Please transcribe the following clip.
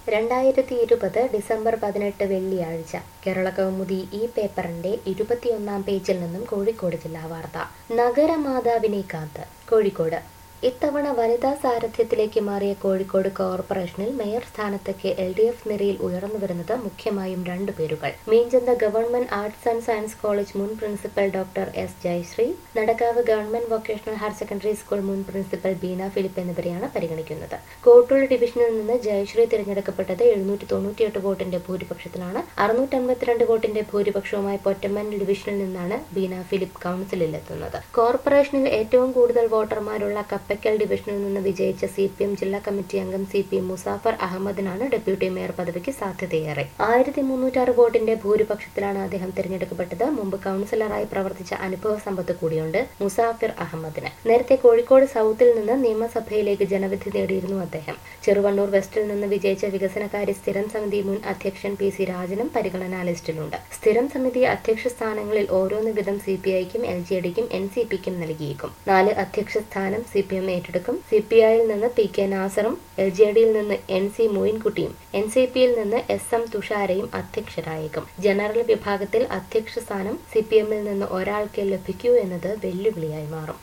രണ്ടായിരത്തി ഇരുപത് ഡിസംബർ പതിനെട്ട് വെള്ളിയാഴ്ച കേരള കൗമുദി ഈ പേപ്പറിന്റെ ഇരുപത്തിയൊന്നാം പേജിൽ നിന്നും കോഴിക്കോട് ജില്ലാ വാർത്ത നഗരമാതാവിനെ കാത്ത് കോഴിക്കോട് ഇത്തവണ വനിതാ സാരഥ്യത്തിലേക്ക് മാറിയ കോഴിക്കോട് കോർപ്പറേഷനിൽ മേയർ സ്ഥാനത്തേക്ക് എൽ ഡി എഫ് നിരയിൽ ഉയർന്നു വരുന്നത് മുഖ്യമായും രണ്ടു പേരുകൾ Meenchanda government arts and science college മുൻ principal doctor S Jayasree Nadakkavu government vocational higher secondary school മുൻ പ്രിൻസിപ്പൽ ബീന ഫിലിപ്പ് എന്നിവരെയാണ് പരിഗണിക്കുന്നത് കോട്ടൂൾ ഡിവിഷനിൽ നിന്ന് ജയശ്രീ തിരഞ്ഞെടുക്കപ്പെട്ടത് എഴുന്നൂറ്റി തൊണ്ണൂറ്റിയെട്ട് വോട്ടിന്റെ ഭൂരിപക്ഷത്തിലാണ് അറുന്നൂറ്റമ്പത്തിരണ്ട് വോട്ടിന്റെ ഭൂരിപക്ഷവുമായി പൊറ്റമ്മൻ ഡിവിഷനിൽ നിന്നാണ് ബീന ഫിലിപ്പ് കൗൺസിലിലെത്തുന്നത് കോർപ്പറേഷനിൽ ഏറ്റവും കൂടുതൽ വോട്ടർമാരുള്ള കപ്പയ്ക്കൽ ഡിവിഷനിൽ നിന്ന് വിജയിച്ച സി പി എം ജില്ലാ കമ്മിറ്റി അംഗം സി പി മുസാഫർ അഹമ്മദിനാണ് ഡെപ്യൂട്ടി മേയർ പദവിക്ക് സാധ്യതയേറെ ആയിരത്തി മുന്നൂറ്റാറ് വോട്ടിന്റെ ഭൂരിപക്ഷത്തിലാണ് അദ്ദേഹം തിരഞ്ഞെടുക്കപ്പെട്ടത് മുമ്പ് കൗൺസിലറായി പ്രവർത്തിച്ച അനുഭവ സമ്പത്ത് കൂടിയുണ്ട് മുസാഫിർ അഹമ്മദിന് നേരത്തെ കോഴിക്കോട് സൗത്തിൽ നിന്ന് നിയമസഭയിലേക്ക് ജനവിധി നേടിയിരുന്നു അദ്ദേഹം ചെറുവണ്ണൂർ വെസ്റ്റിൽ നിന്ന് വിജയിച്ച വികസനകാര്യ സ്ഥിരം സമിതി മുൻ അധ്യക്ഷൻ പി സി രാജനും പരിഗണനാ ലിസ്റ്റിലുണ്ട് സ്ഥിരം സമിതി അധ്യക്ഷ സ്ഥാനങ്ങളിൽ ഓരോന്ന് വീതം സി പി ഐക്കും എൽ ജെ ഡിക്കും എൻ സി പിക്കും നൽകിയേക്കും നാല് അധ്യക്ഷ സ്ഥാനം സി പി എം ഏറ്റെടുക്കും സി പി ഐയിൽ നിന്ന് പി കെ നാസറും എൽ ജെ ഡിയിൽ നിന്ന് എൻ സി മോയിൻകുട്ടിയും എൻ സി പിയിൽ നിന്ന് എസ് എം തുഷാരയും അധ്യക്ഷരായേക്കും ജനറൽ വിഭാഗത്തിൽ അധ്യക്ഷ സ്ഥാനം സി പി എമ്മിൽ നിന്ന് ഒരാൾക്ക് ലഭിക്കൂ എന്നത് വെല്ലുവിളിയായി മാറും